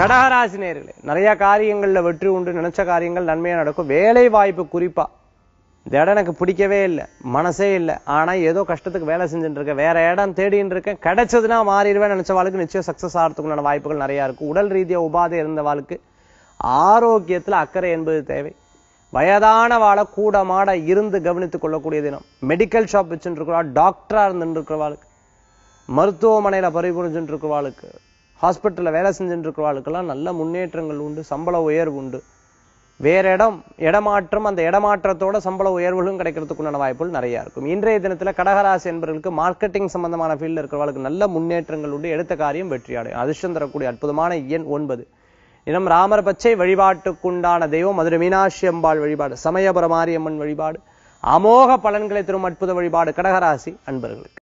கடகராசி நேர்களே நிறைய காரியங்கள்ல வெற்றி உண்டு நினைச்ச காரியங்கள் நன்மையா நடக்கும் வேலை வாய்ப்பு குறிப்பா இந்த இடம் எனக்கு பிடிக்கவே இல்லை மனசே இல்லை ஆனா ஏதோ கஷ்டத்துக்கு வேலை செஞ்சுட்டு இருக்கேன் வேற இடம் தேடின்னு இருக்கேன் கிடைச்சதுன்னா மாறிடுவேன் நினைச்ச வாழ்க்கை நிச்சயம் சக்சஸ் ஆகிறதுக்குண்டான வாய்ப்புகள் நிறைய இருக்கு உடல் ரீதியா உபாதை இருந்த வாழ்க்கை ஆரோக்கியத்துல அக்கறை என்பது தேவை வயதான வாழை கூட மாட இருந்து கவனித்துக் கொள்ளக்கூடிய தினம் மெடிக்கல் ஷாப் வச்சுட்டு இருக்கிறவா டாக்டரா இருந்துட்டு இருக்கிறவாளுக்கு மருத்துவமனையில பரிபுரிஞ்சுட்டு இருக்கிறவாளுக்கு ஹாஸ்பிட்டல்ல வேலை செஞ்சுட்டு இருக்கிறவாளுக்கெல்லாம் நல்ல முன்னேற்றங்கள் உண்டு சம்பள உயர்வு உண்டு வேற இடம் இடமாற்றம் அந்த இடமாற்றத்தோட சம்பள உயர்வுகளும் கிடைக்கிறதுக்குண்டான வாய்ப்புகள் நிறைய இருக்கும் இன்றைய தினத்துல கடகராசி என்பவர்களுக்கு மார்க்கெட்டிங் சம்பந்தமான ஃபீல்டில் இருக்கிறவர்களுக்கு நல்ல முன்னேற்றங்கள் உண்டு எடுத்த காரியம் வெற்றி அடையும் அதிர்ஷ்டம் தரக்கூடிய அற்புதமான எண் ஒன்பது இனம் ராமர் பச்சை வழிபாட்டுக்குண்டான தெய்வம் மதுரை மீனாட்சி அம்பாள் வழிபாடு சமயபுர மாரியம்மன் வழிபாடு அமோக பலன்களை தரும் அற்புத வழிபாடு கடகராசி அன்பர்களுக்கு